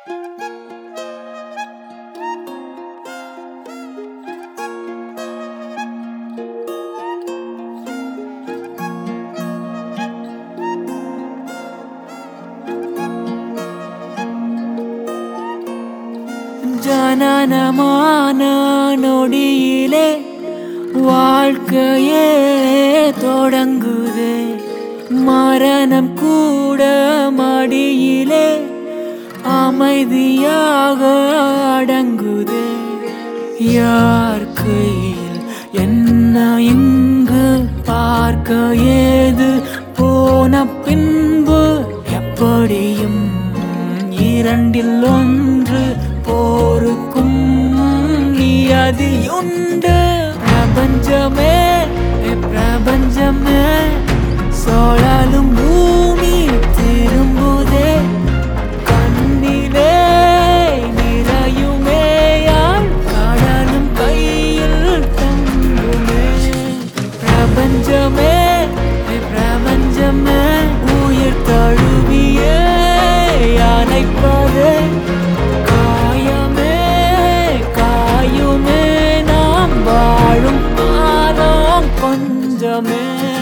ஜனனமான நொடியிலே வாழ்க்கையே தொடங்குதே மரணம் கூட மடியிலே அமைதியாக அடங்குதே யார் கையில் என்ன இங்கு பார்க்க ஏது போன பின்பு எப்படியும் இரண்டில் ஒன்று போருக்கும் நியதியுண்டு பிரபஞ்சமே ஏ பிரபஞ்சமே சோழாலும் பூமி திரும்புதே கண்ணிலே நிறையுமே யாழ் கடலும் கையில் தங்குமே பிரபஞ்சமே ஏ பிரபஞ்சமே உயிர் தழுவியே அணைப்பதே காயமே காயுமே நாம் வாழும் காலம் கொஞ்சமே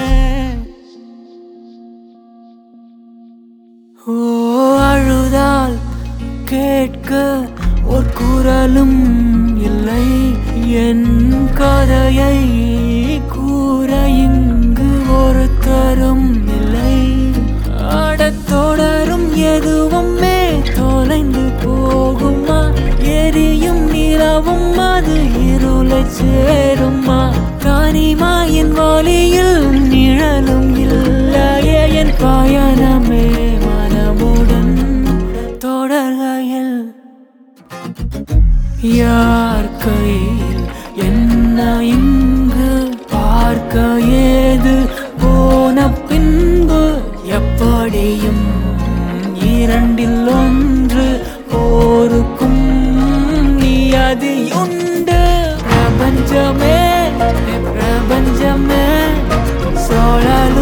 ஓ அழுதால் கேட்க ஒரு குரலும் இல்லை என் கதையை கூற இங்கு ஒருத்தரும் இல்லை ஆடத் தொடரும் எதுவுமே தொலைந்து போகுமா எரியும் நிலவும் அது இருளை சேருமா காணிமாயின் வழியில் நிழலும் இல்லையே என் பயணமே மனமுடன் தொடர்கையில் யார் கையில் என்ன இங்கு பார்க்க ஏது போன பின்பு எப்படியும் இரண்டில் ஒன்று போருக்கும் நியதியுண்டு பிரபஞ்சமே ஏ பிரபஞ்சமே சோழல்